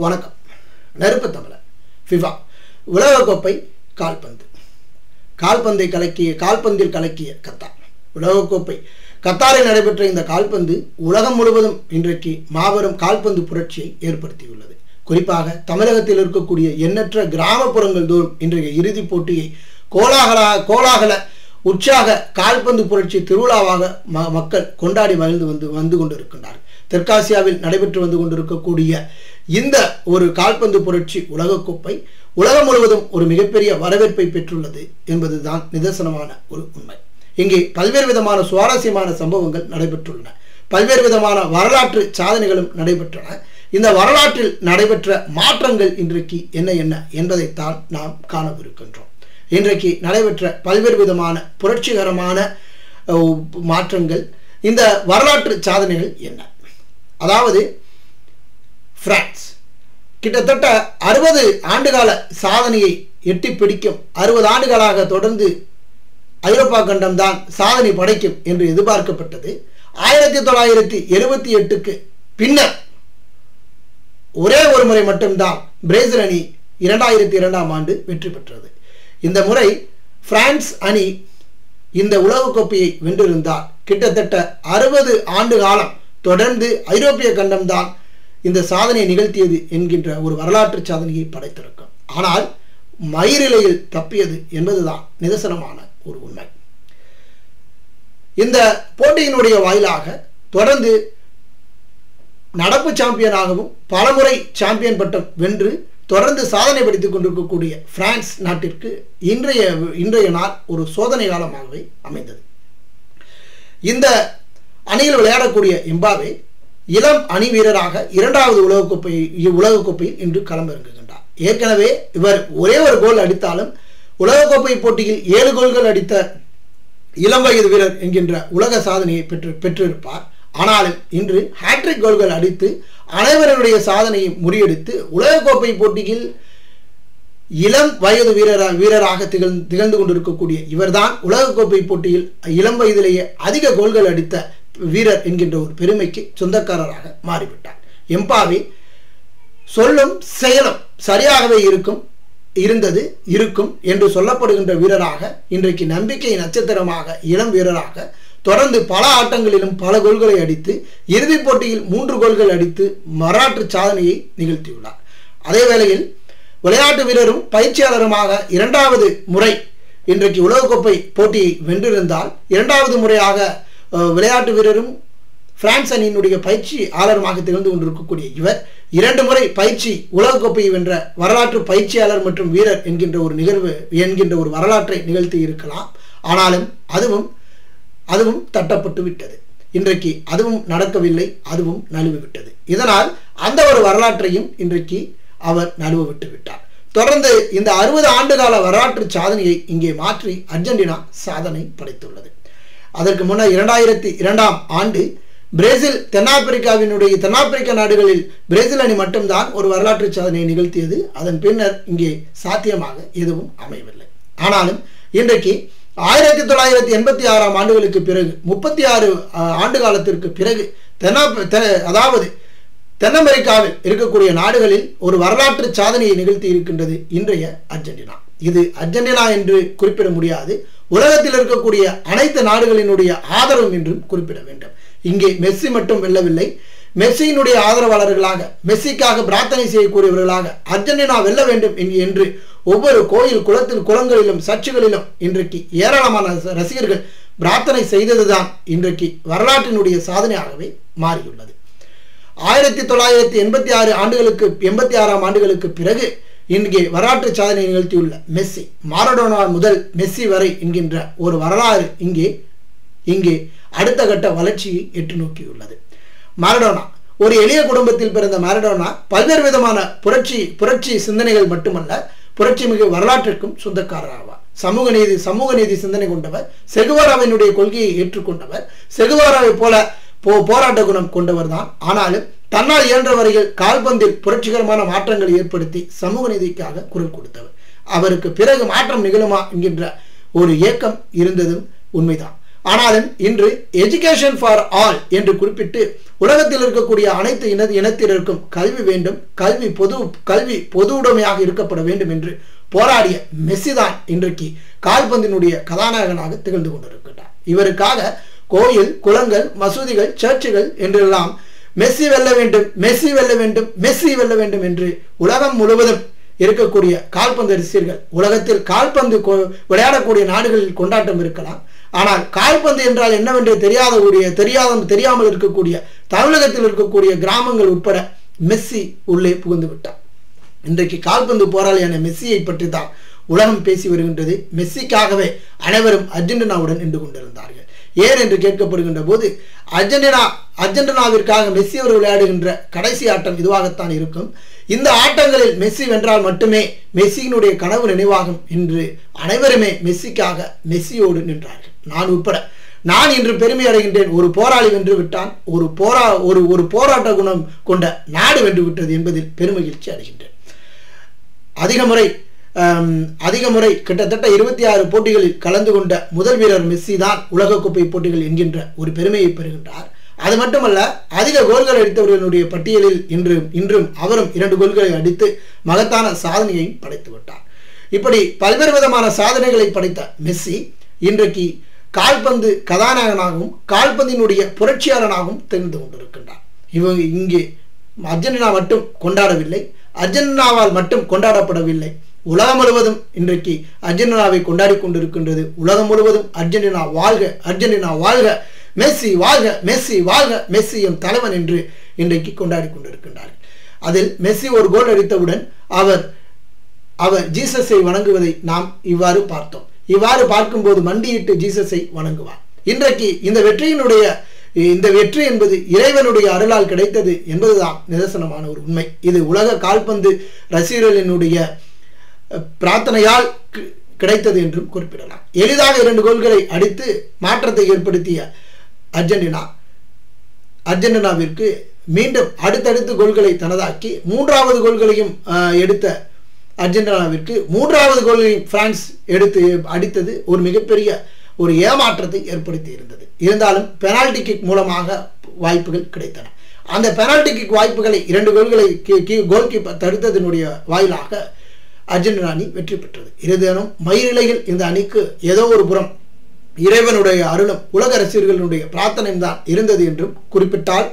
வணக்கம் நெருப்பு தமிழர் ஃபிஃபா உலகக்கோப்பை கால்பந்து கால்பந்தை கலக்கிய கால்பந்தில் கலக்கிய கத்தார் உலகக்கோப்பை கத்தாரில் நடைபெற்ற இந்த கால்பந்து உலகம் முழுவதும் இன்றைக்கு மாபெரும் கால்பந்து புரட்சியை ஏற்படுத்தியுள்ளது குறிப்பாக தமிழகத்தில் இருக்கக்கூடிய எண்ணற்ற கிராமப்புறங்கள் தோறும் இன்றைய இறுதிப் போட்டியை கோலாகல கோலாகல உற்சாக கால்பந்து புரட்சி திருவிழாவாக ம மக்கள் கொண்டாடி மகிழ்ந்து வந்து வந்து கொண்டிருக்கின்றார் தெற்காசியாவில் நடைபெற்று வந்து கொண்டிருக்கக்கூடிய இந்த ஒரு கால்பந்து புரட்சி உலகக்கோப்பை உலகம் முழுவதும் ஒரு மிகப்பெரிய வரவேற்பை பெற்றுள்ளது என்பதுதான் நிதர்சனமான ஒரு உண்மை இங்கே பல்வேறு விதமான சுவாரஸ்யமான சம்பவங்கள் நடைபெற்றுள்ளன பல்வேறு விதமான வரலாற்று சாதனைகளும் நடைபெற்றன இந்த வரலாற்றில் நடைபெற்ற மாற்றங்கள் இன்றைக்கு என்ன என்ன என்பதைத்தான் நாம் காணவிருக்கின்றோம் இன்றைக்கு நடைபெற்ற பல்வேறு விதமான புரட்சிகரமான அஹ், மாற்றங்கள் இந்த வரலாற்று சாதனைகள் என்ன அதாவது பிரான்ஸ் கிட்டத்தட்ட அறுபது ஆண்டுகால சாதனையை எட்டி பிடிக்கும் அறுபது ஆண்டுகளாக தொடர்ந்து ஐரோப்பா கண்டம் தான் சாதனை படைக்கும் என்று எதிர்பார்க்கப்பட்டது ஆயிரத்தி தொள்ளாயிரத்தி எழுபத்தி எட்டுக்கு பின்னர் ஒரே ஒரு முறை மட்டும்தான் பிரேசில் அணி இரண்டாயிரத்தி இரண்டாம் ஆண்டு வெற்றி பெற்றது இந்த முறை பிரான்ஸ் அணி இந்த உலகக்கோப்பையை வென்றிருந்தால் கிட்டத்தட்ட அறுபது ஆண்டு காலம் தொடர்ந்து ஐரோப்பிய கண்டம்தான் இந்த சாதனையை நிகழ்த்தியது என்கின்ற ஒரு வரலாற்று சாதனையை படைத்திருக்கும் ஆனால் மயிரிலையில் தப்பியது என்பதுதான் நிதர்சனமான ஒரு உண்மை இந்த போட்டியினுடைய வாயிலாக தொடர்ந்து நடப்பு சாம்பியனாகவும் பலமுறை சாம்பியன் பட்டம் வென்று தொடர்ந்து சாதனை படித்துக் கொண்டிருக்கக்கூடிய பிரான்ஸ் நாட்டிற்கு இன்றைய இன்றைய நாள் ஒரு சோதனை காலமாகவே அமைந்தது இந்த அணியில் விளையாடக்கூடிய எம்பாவே இளம் அணி வீரராக இரண்டாவது உலகக்கோப்பை உலகக்கோப்பையில் இன்று களமிறங்குகின்றார் ஏற்கனவே இவர் ஒரே ஒரு கோல் அடித்தாலும் உலகக்கோப்பை போட்டியில் ஏழு கோல்கள் அடித்த இளம் வயது வீரர் என்கின்ற உலக சாதனையை பெற்று பெற்றிருப்பார் ஆனாலும் இன்று ஹேட்ரிக் கோல்கள் அடித்து அனைவருடைய சாதனையை முறியடித்து உலகக்கோப்பை போட்டியில் இளம் வயது வீரரா வீரராக திகழ் திகழ்ந்து கொண்டிருக்கக்கூடிய இவர்தான் உலகக்கோப்பை போட்டியில் இளம் வயதிலேயே அதிக கோல்கள் அடித்த வீரர் என்கின்ற ஒரு பெருமைக்கு சொந்தக்காரராக மாறிவிட்டார் எம்பாவி சொல்லும் செயலும் சரியாகவே இருக்கும் இருந்தது இருக்கும் என்று சொல்லப்படுகின்ற வீரராக இன்றைக்கு நம்பிக்கை நட்சத்திரமாக இளம் வீரராக தொடர்ந்து பல ஆட்டங்களிலும் பல கோல்களை அடித்து இறுதிப் போட்டியில் மூன்று கோல்கள் அடித்து வரலாற்று சாதனையை நிகழ்த்தியுள்ளார் அதே வேளையில் விளையாட்டு வீரரும் பயிற்சியாளருமாக இரண்டாவது முறை இன்றைக்கு உலகக்கோப்பை போட்டியை வென்றிருந்தால் இரண்டாவது முறையாக அஹ், விளையாட்டு வீரரும் பிரான்ஸ் அணியினுடைய பயிற்சியாளருமாக திகழ்ந்து கொண்டிருக்கக்கூடிய இவர் இரண்டு முறை பயிற்சி உலகக்கோப்பையை வென்ற வரலாற்று பயிற்சியாளர் மற்றும் வீரர் என்கின்ற ஒரு நிகழ்வு என்கின்ற ஒரு வரலாற்றை நிகழ்த்தி இருக்கலாம் ஆனாலும் அதுவும் அதுவும் தட்டப்பட்டு விட்டது இன்றைக்கு அதுவும் நடக்கவில்லை அதுவும் நழுவி விட்டது இதனால் அந்த ஒரு வரலாற்றையும் இன்றைக்கு அவர் நழுவ விட்டு விட்டார் தொடர்ந்து இந்த அறுபது ஆண்டுகால வரலாற்று சாதனையை இங்கே மாற்றி அர்ஜென்டினா சாதனை படைத்துள்ளது அதற்கு முன்னர் இரண்டாயிரத்தி இரண்டாம் ஆண்டு பிரேசில் தென்னாப்பிரிக்காவினுடைய தென்னாப்பிரிக்க நாடுகளில் பிரேசில் அணி மட்டும்தான் ஒரு வரலாற்று சாதனையை நிகழ்த்தியது அதன் பின்னர் இங்கே சாத்தியமாக எதுவும் அமையவில்லை ஆனாலும் இன்றைக்கு ஆயிரத்தி தொள்ளாயிரத்தி எண்பத்தி ஆறாம் ஆண்டுகளுக்கு பிறகு முப்பத்தி ஆறு ஆண்டு காலத்திற்கு பிறகு தென்னா தெ- அதாவது தென் அமெரிக்காவில் இருக்கக்கூடிய நாடுகளில் ஒரு வரலாற்று சாதனையை நிகழ்த்தி இருக்கின்றது இன்றைய அர்ஜென்டினா இது அர்ஜென்டினா என்று குறிப்பிட முடியாது உலகத்தில் இருக்கக்கூடிய அனைத்து நாடுகளினுடைய ஆதரவும் என்றும் குறிப்பிட வேண்டும் இங்கே மெஸ்ஸி மட்டும் வெல்லவில்லை மெஸ்ஸியினுடைய ஆதரவாளர்களாக மெஸ்ஸிக்காக பிரார்த்தனை செய்யக்கூடியவர்களாக அர்ஜென்டினா வெல்ல வேண்டும் என்க- என்று ஒவ்வொரு கோயில் குளத்தில் குளங்களிலும் சர்ச்சுகளிலும் இன்றைக்கு ஏராளமான ரச- ரசிகர்கள் பிரார்த்தனை செய்ததுதான் இன்றைக்கு வரலாற்றினுடைய சாதனையாகவே மாறியுள்ளது ஆயிரத்தி தொள்ளாயிரத்தி எண்பத்தி ஆறு ஆண்டுகளுக்கு எண்பத்தி ஆறாம் ஆண்டுகளுக்கு பிறகு இங்கே வரலாற்று சாதனை நிகழ்த்தியுள்ள மெஸ்ஸி மாரடோனா முதல் மெஸ்ஸி வரை என்கின்ற ஒரு வரலாறு இங்கே இங்கே அடுத்த கட்ட வளர்ச்சியை எட்டு நோக்கியுள்ளது மாரடோனா ஒரு எளிய குடும்பத்தில் பிறந்த மாரடோனா பல்வேறு விதமான புரட்சி புரட்சி சிந்தனைகள் மட்டுமல்ல புரட்சி மிகு வரலாற்றிற்கும் சொந்தக்காரர் ஆவார் சமூக நீதி சமூக நீதி சிந்தனை கொண்டவர் செகுவாராவினுடைய கொள்கையை ஏற்றுக்கொண்டவர் செகுவாராவை போல போ போராட்ட குணம் கொண்டவர் தான் ஆனாலும் தன்னால் இயன்ற வரையில் கால்பந்தில் புரட்சிகரமான மாற்றங்களை ஏற்படுத்தி சமூக நீதிக்காக குரல் கொடுத்தவர் அவருக்கு பிறகு மாற்றம் நிகழுமா என்கின்ற ஒரு ஏக்கம் இருந்ததும் உண்மைதான் ஆனாலும் இன்று எஜுகேஷன் ஃபார் ஆல் என்று குறிப்பிட்டு உலகத்தில் இருக்கக்கூடிய அனைத்து இன இனத்தினருக்கும் கல்வி வேண்டும் கல்வி பொது கல்வி பொது உடைமையாக இருக்கப்பட வேண்டும் என்று போராடிய மெஸ்ஸி தான் இன்றைக்கு கால்பந்தினுடைய கதாநாயகனாக திகழ்ந்து கொண்டிருக்கிறார் இவருக்காக கோயில் குளங்கள் மசூதிகள் சர்ச்சுகள் என்றெல்லாம் மெஸ்ஸி வெல்ல வேண்டும் மெஸ்ஸி வெல்ல வேண்டும் மெஸ்ஸி வெல்ல வேண்டும் என்று உலகம் முழுவதும் இருக்கக்கூடிய கால்பந்து ரசிகர்கள் உலகத்தில் கால்பந்து கொ- விளையாடக்கூடிய நாடுகளில் கொண்டாட்டம் இருக்கலாம் ஆனால் கால்பந்து என்றால் என்னவென்று தெரியாத கூடிய தெரியாத தெரியாமல் இருக்கக்கூடிய தமிழகத்தில் இருக்கக்கூடிய கிராமங்கள் உட்பட மெஸ்ஸி உள்ளே புகுந்து விட்டார் இன்றைக்கு கால்பந்து போராளியான மெஸ்ஸியை பற்றி தான் உலகம் பேசி வருகின்றது மெஸ்ஸிக்காகவே அனைவரும் அர்ஜென்டினாவுடன் நின்று கொண்டிருந்தார்கள் ஏன் என்று கேட்கப்படுகின்ற போது அர்ஜென்டினா அர்ஜென்டினாவிற்காக மெஸ்ஸி அவர் விளையாடுகின்ற கடைசி ஆட்டம் இதுவாகத்தான் இருக்கும் இந்த ஆட்டங்களில் மெஸ்ஸி வென்றால் மட்டுமே மெஸ்ஸியினுடைய கனவு நினைவாகும் என்று அனைவருமே மெஸ்ஸிக்காக மெஸ்ஸியோடு நின்றார்கள் நான் உட்பட நான் இன்று பெருமை அடைகின்றேன் ஒரு போராளி வென்று விட்டான் ஒரு போரா ஒரு ஒரு போராட்ட குணம் கொண்ட நாடு வென்று விட்டது என்பதில் பெருமகிழ்ச்சி அடைகின்றேன் அதிக முறை ஆம், அதிக முறை கிட்டத்தட்ட இருபத்தி ஆறு போட்டிகளில் கலந்து கொண்ட முதல் வீரர் மெஸ்ஸி தான் உலகக்கோப்பை போட்டிகள் என்கின்ற ஒரு பெருமையை பெறுகின்றார் அது மட்டுமல்ல அதிக கோல்கள் அடித்தவர்களுடைய பட்டியலில் இன்று இன்றும் அவரும் இரண்டு கோல்களை அடித்து மகத்தான சாதனையை படைத்து விட்டார் இப்படி பல்வேறு விதமான சாதனைகளை படைத்த மெஸ்ஸி இன்றைக்கு கால்பந்து கதாநாயகனாகவும் கால்பந்தினுடைய புரட்சியாளனாகவும் தெரிந்து கொண்டிருக்கின்றார் இவங்க இங்கே அர்ஜென்டினா மட்டும் கொண்டாடவில்லை அர்ஜென்டினாவால் மட்டும் கொண்டாடப்படவில்லை உலகம் முழுவதும் இன்றைக்கு அர்ஜென்டினாவை கொண்டாடி கொண்டிருக்கின்றது உலகம் முழுவதும் அர்ஜென்டினா வாழ்க அர்ஜென்டினா வாழ்க மெஸ்ஸி வாழ்க மெஸ்ஸி வாழ்க மெஸ்ஸி என் தலைவன் என்று இன்றைக்கு கொண்டாடி கொண்டிருக்கின்றார்கள் அதில் மெஸ்ஸி ஒரு கோல் அடித்தவுடன் அவர் அவர் ஜீசஸை வணங்குவதை நாம் இவ்வாறு பார்த்தோம் இவ்வாறு பார்க்கும்போது மண்டியிட்டு ஜீசஸை வணங்குவார் இன்றைக்கு இந்த வெற்றியினுடைய இந்த வெற்றி என்பது இறைவனுடைய அருளால் கிடைத்தது என்பதுதான் நிதர்சனமான ஒரு உண்மை இது உலக கால்பந்து ரசிகர்களினுடைய அஹ், பிரார்த்தனையால் கி- கிடைத்தது என்றும் குறிப்பிடலாம் எளிதாக இரண்டு கோல்களை அடித்து மாற்றத்தை ஏற்படுத்திய அர்ஜென்டினா அர்ஜென்டினாவிற்கு மீண்டும் அடுத்தடுத்து கோல்களை தனதாக்கி மூன்றாவது கோல்களையும் ஆஹ், எடுத்த அர்ஜென்டினாவிற்கு மூன்றாவது கோல்களையும் பிரான்ஸ் எடுத்து அடித்தது ஒரு மிகப்பெரிய ஒரு ஏமாற்றத்தை ஏற்படுத்தி இருந்தது இருந்தாலும் பெனால்டி கிக் மூலமாக வாய்ப்புகள் கிடைத்தன அந்த பெனால்டி கிக் வாய்ப்புகளை இரண்டு கோல்களை கோல் கீப்பர் தடுத்ததனுடைய வாயிலாக அர்ஜென்டினா அணி வெற்றி பெற்றது இருதேனும் மயிரிழையில் இந்த அணிக்கு ஏதோ ஒரு புறம் இறைவனுடைய அருளும் உலக ரசிகர்களுடைய பிரார்த்தனையும் தான் இருந்தது என்றும் குறிப்பிட்டால்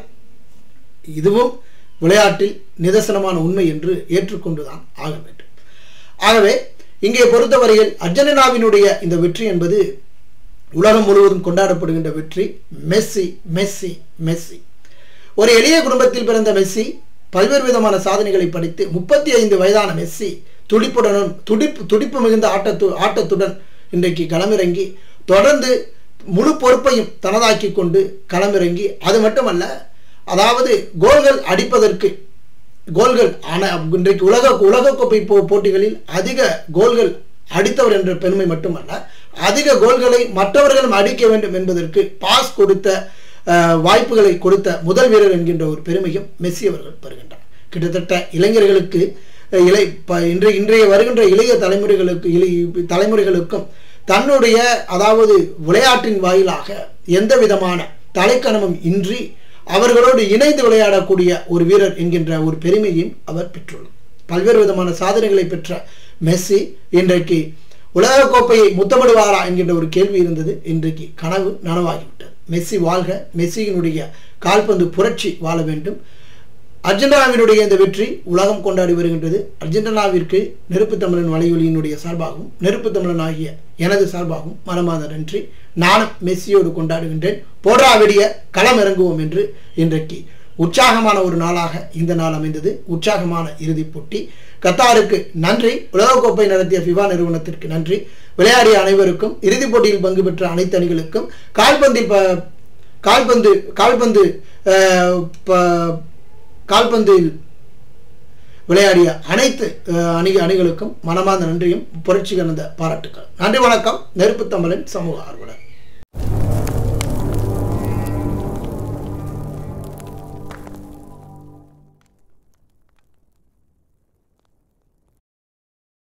இதுவும் விளையாட்டில் நிதர்சனமான உண்மை என்று ஏற்றுக்கொண்டுதான் ஆக வேண்டும் ஆகவே இங்கே பொறுத்தவரையில் அர்ஜென்டினாவினுடைய இந்த வெற்றி என்பது உலகம் முழுவதும் கொண்டாடப்படுகின்ற வெற்றி மெஸ்ஸி மெஸ்ஸி மெஸ்ஸி ஒரு எளிய குடும்பத்தில் பிறந்த மெஸ்ஸி பல்வேறு விதமான சாதனைகளை படித்து முப்பத்தி ஐந்து வயதான மெஸ்ஸி துடிப்புடனும் துடிப்பு துடிப்பு மிகுந்த ஆட்டத்து ஆட்டத்துடன் இன்றைக்கு களமிறங்கி தொடர்ந்து முழு பொறுப்பையும் தனதாக்கி கொண்டு களமிறங்கி அது மட்டுமல்ல அதாவது கோல்கள் அடிப்பதற்கு கோல்கள் ஆன இன்றைக்கு உலக உலகக்கோப்பை போ போட்டிகளில் அதிக கோல்கள் அடித்தவர் என்ற பெருமை மட்டுமல்ல அதிக கோல்களை மற்றவர்களும் அடிக்க வேண்டும் என்பதற்கு பாஸ் கொடுத்த அஹ், வாய்ப்புகளை கொடுத்த முதல் வீரர் என்கின்ற ஒரு பெருமையும் மெஸ்ஸி அவர்கள் பெறுகின்றார் கிட்டத்தட்ட இளைஞர்களுக்கு அஹ், இளை ப- இன்றைய இன்றைய வருகின்ற இளைய தலைமுறைகளுக்கு இளை தலைமுறைகளுக்கும் தன்னுடைய அதாவது விளையாட்டின் வாயிலாக எந்த விதமான தலைக்கணமும் இன்றி அவர்களோடு இணைந்து விளையாடக்கூடிய ஒரு வீரர் என்கின்ற ஒரு பெருமையும் அவர் பெற்றுள்ளார் பல்வேறு விதமான சாதனைகளை பெற்ற மெஸ்ஸி இன்றைக்கு உலகக்கோப்பையை முத்தமிடுவாரா என்கின்ற ஒரு கேள்வி இருந்தது இன்றைக்கு கனவு நனவாகிவிட்டது மெஸ்ஸி வாழ்க மெஸ்ஸியினுடைய கால்பந்து புரட்சி வாழ வேண்டும் அர்ஜென்டினாவினுடைய இந்த வெற்றி உலகம் கொண்டாடி வருகின்றது அர்ஜென்டினாவிற்கு நெருப்பு தமிழன் வலையொலியினுடைய சார்பாகவும் நெருப்பு தமிழன் ஆகிய எனது சார்பாகவும் மனமாத நன்றி நானும் மெஸ்ஸியோடு கொண்டாடுகின்றேன் போடா வெடிய களம் இறங்குவோம் என்று இன்றைக்கு உற்சாகமான ஒரு நாளாக இந்த நாள் அமைந்தது உற்சாகமான இறுதிப் போட்டி கத்தாருக்கு நன்றி உலகக்கோப்பை நடத்திய ஃபிபா நிறுவனத்திற்கு நன்றி விளையாடிய அனைவருக்கும் இறுதிப் போட்டியில் பங்கு பெற்ற அனைத்து அணிகளுக்கும் கால்பந்தில் ப- கால்பந்து கால்பந்து அஹ், ப- கால்பந்தில் விளையாடிய அனைத்து அஹ், அணி அணிகளுக்கும் மனமார்ந்த நன்றியும் புரட்சி கலந்த பாராட்டுக்கள் நன்றி வணக்கம் நெருப்பு தமிழன் சமூக ஆர்வலர்